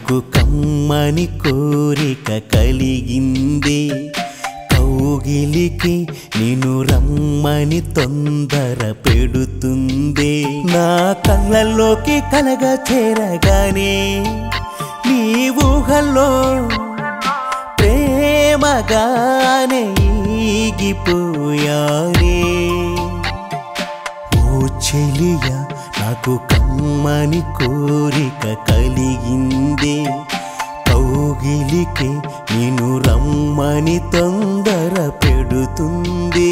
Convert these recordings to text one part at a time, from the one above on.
నాకు కమ్మని కోరిక కలిగింది కౌగిలికి నిన్ను రమ్మని తొందర పెడుతుంది నా కళ్ళల్లోకి కలగ చేరగానే నీ ఊహల్లో ప్రేమగానే ఈగిపోయారే ఓ చెలియా నాకు కమ్మని కోరిక కలిగింది కౌగిలికి నేను రమ్మని తొందర పెడుతుంది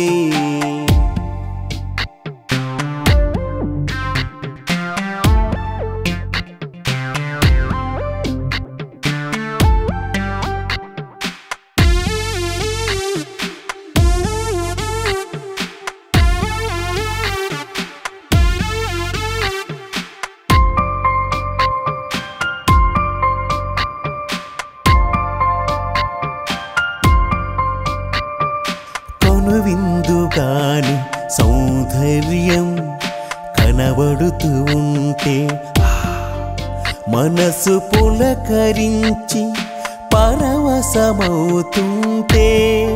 కొనువిందుగాని సౌందర్యం కనబడుతూ ఉంటే ఆ, మనసు పులకరించి పరవశమవుతుంటే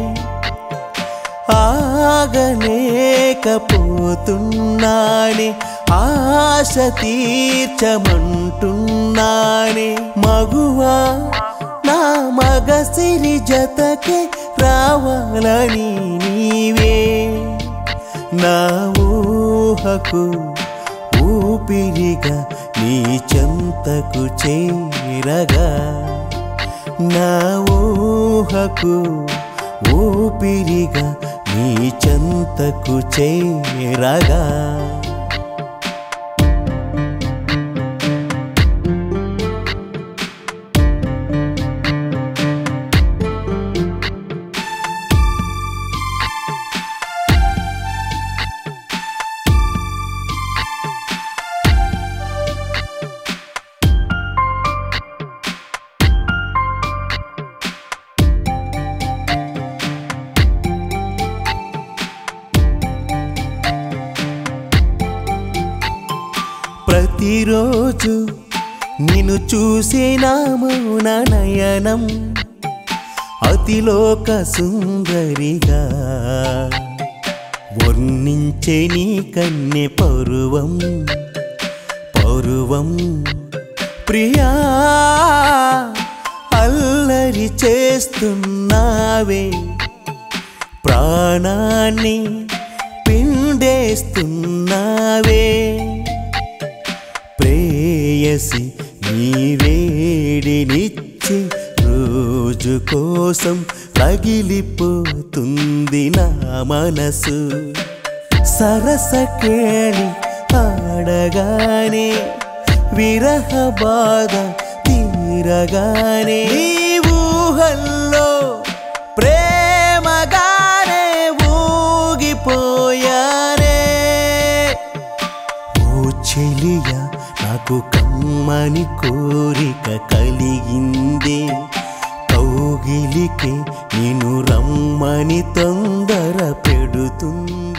ఆగలేకపోతున్నానే ఆశ తీర్చమంటున్నానే మగువా నా మగ సిరి జతకే రావాలని నీవే నా ఊహకు ఊపిరిగా నీ చెంతకు చేరగా నా ఊహకు ఊపిరిగా నీ చెంతకు చేరగా ప్రతిరోజు నిన్ను చూసిన మౌన నయనం అతిలోక సుందరిగా వర్ణించే నీ కన్నె పరువం పరువం ప్రియా అల్లరి చేస్తున్నావే ప్రాణాన్ని పిండేస్తున్నావే ప్రేయసి నీ వేడినిచ్చి రోజు కోసం రగిలిపోతుంది నా మనసు సరస కేళి ఆడగానే విరహ బాధ తీరగానే నీ ఊహల్లో ప్రేమగానే ఊగిపోయానే ఓ చెలియా నాకు కమ్మని కోరిక కలిగింది కౌగిలికి నేను రమ్మని తొందర పెడుతుంది